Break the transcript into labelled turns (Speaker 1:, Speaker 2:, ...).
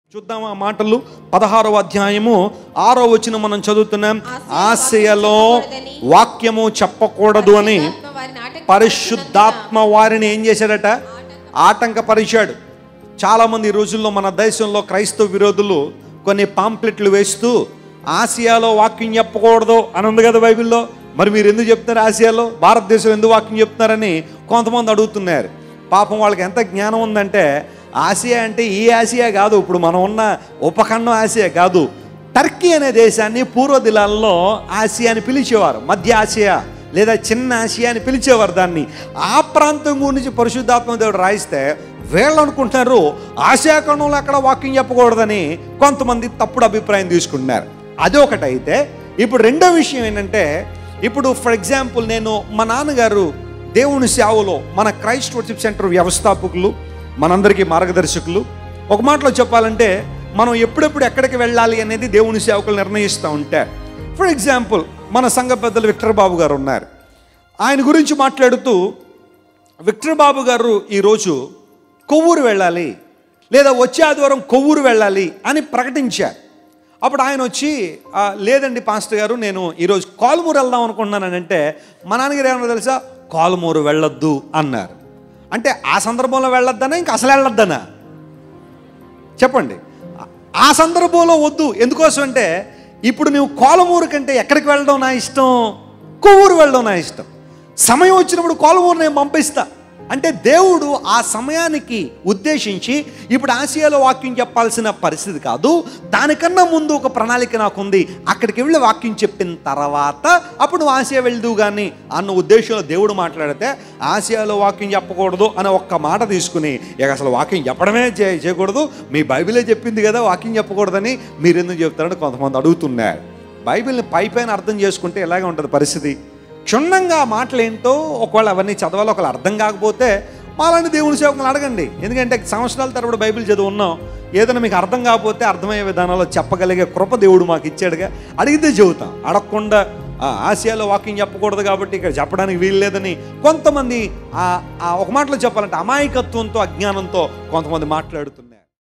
Speaker 1: చూద్దాం ఆ మాటలు పదహారవ అధ్యాయము ఆరో వచ్చిన మనం చదువుతున్నాం ఆశయలో వాక్యము చెప్పకూడదు అని పరిశుద్ధాత్మ వారిని ఏం చేశాడట ఆటంకపరిచాడు చాలామంది ఈ రోజుల్లో మన దేశంలో క్రైస్తవ విరోధులు కొన్ని పాంప్లెట్లు వేస్తూ ఆసియాలో వాక్యం చెప్పకూడదు అని ఉంది కదా బైబిల్లో మరి మీరు ఎందుకు చెప్తున్నారు ఆసియాలో భారతదేశం ఎందుకు వాక్యం చెప్తున్నారని కొంతమంది అడుగుతున్నారు పాపం వాళ్ళకి ఎంత జ్ఞానం ఉందంటే ఆసియా అంటే ఈ ఆసియా కాదు ఇప్పుడు మనం ఉన్న ఉపఖండం ఆసియా కాదు టర్కీ అనే దేశాన్ని పూర్వ దినాల్లో ఆసియా అని పిలిచేవారు మధ్య ఆసియా లేదా చిన్న ఆసియా అని పిలిచేవారు దాన్ని ఆ ప్రాంతం గురించి పరిశుద్ధాత్మ దేవుడు రాయిస్తే వీళ్ళు అనుకుంటున్నారు ఆసియా ఖండంలో అక్కడ వాక్యం చెప్పకూడదని కొంతమంది తప్పుడు అభిప్రాయం తీసుకుంటున్నారు అది ఒకటైతే ఇప్పుడు రెండో విషయం ఏంటంటే ఇప్పుడు ఫర్ ఎగ్జాంపుల్ నేను మా నాన్నగారు దేవుని సేవలో మన క్రైస్ట్ వర్షిప్ సెంటర్ వ్యవస్థాపకులు మనందరికీ మార్గదర్శకులు ఒక మాటలో చెప్పాలంటే మనం ఎప్పుడెప్పుడు ఎక్కడికి వెళ్ళాలి అనేది దేవుని సేవకులు నిర్ణయిస్తూ ఉంటారు ఫర్ ఎగ్జాంపుల్ మన సంఘ పెద్దలు విక్టర్ బాబు గారు ఉన్నారు ఆయన గురించి మాట్లాడుతూ విక్టర్ బాబు గారు ఈరోజు కొవ్వూరు వెళ్ళాలి లేదా వచ్చే ఆదివారం కొవ్వూరు వెళ్ళాలి అని ప్రకటించారు అప్పుడు ఆయన వచ్చి "ఆ, లేదండి పాస్టర్ గారు నేను ఈరోజు కాలుమూరు వెళ్దాం అనుకుంటున్నాను అంటే మా నాన్నగారు ఏమన్నా తెలుసా కాలుమూరు వెళ్ళొద్దు అన్నారు అంటే ఆ సందర్భంలో వెళ్ళొద్దనా ఇంకా అసలు వెళ్ళొద్దనా చెప్పండి ఆ సందర్భంలో వద్దు ఎందుకోసం అంటే ఇప్పుడు నువ్వు కోలమూరు కంటే ఎక్కడికి వెళ్ళడం నా ఇష్టం కొవ్వూరు వెళ్ళడం నా ఇష్టం సమయం వచ్చినప్పుడు కోలమూరు నేను పంపిస్తా అంటే దేవుడు ఆ సమయానికి ఉద్దేశించి ఇప్పుడు ఆసియాలో వాక్యం చెప్పాల్సిన పరిస్థితి కాదు దానికన్నా ముందు ఒక ప్రణాళిక నాకు ఉంది అక్కడికి వెళ్ళి వాక్యం చెప్పిన తర్వాత అప్పుడు నువ్వు ఆసియా వెళ్దు కానీ అన్న ఉద్దేశంలో దేవుడు మాట్లాడితే ఆసియాలో వాక్యం చెప్పకూడదు అనే ఒక్క మాట తీసుకుని ఇక అసలు వాక్యం చెప్పడమే చే చేయకూడదు మీ బైబిలే చెప్పింది కదా వాక్యం చెప్పకూడదని మీరు ఎందుకు చెప్తారని కొంతమంది అడుగుతున్నారు బైబిల్ని పై పైన అర్థం చేసుకుంటే ఇలాగే ఉంటుంది పరిస్థితి క్షుణ్ణంగా ఆ మాటలు ఏంటో ఒకవేళ అవన్నీ చదవాలి ఒకవేళ అర్థం కాకపోతే మాలాంటి దేవుని సేవకులు అడగండి ఎందుకంటే సంవత్సరాల తరబడి బైబిల్ చదువు ఉన్నాం ఏదైనా మీకు అర్థం కాకపోతే అర్థమయ్యే విధానంలో చెప్పగలిగే కృప దేవుడు మాకు ఇచ్చాడుగా అడిగితే చెబుతాం అడగకుండా "ఆ, ఆసియాలో వాకింగ్ చెప్పకూడదు కాబట్టి ఇక్కడ చెప్పడానికి వీలు లేదని కొంతమంది ఆ- ఆ ఒక మాటలో చెప్పాలంటే అమాయకత్వంతో అజ్ఞానంతో కొంతమంది మాట్లాడుతున్నారు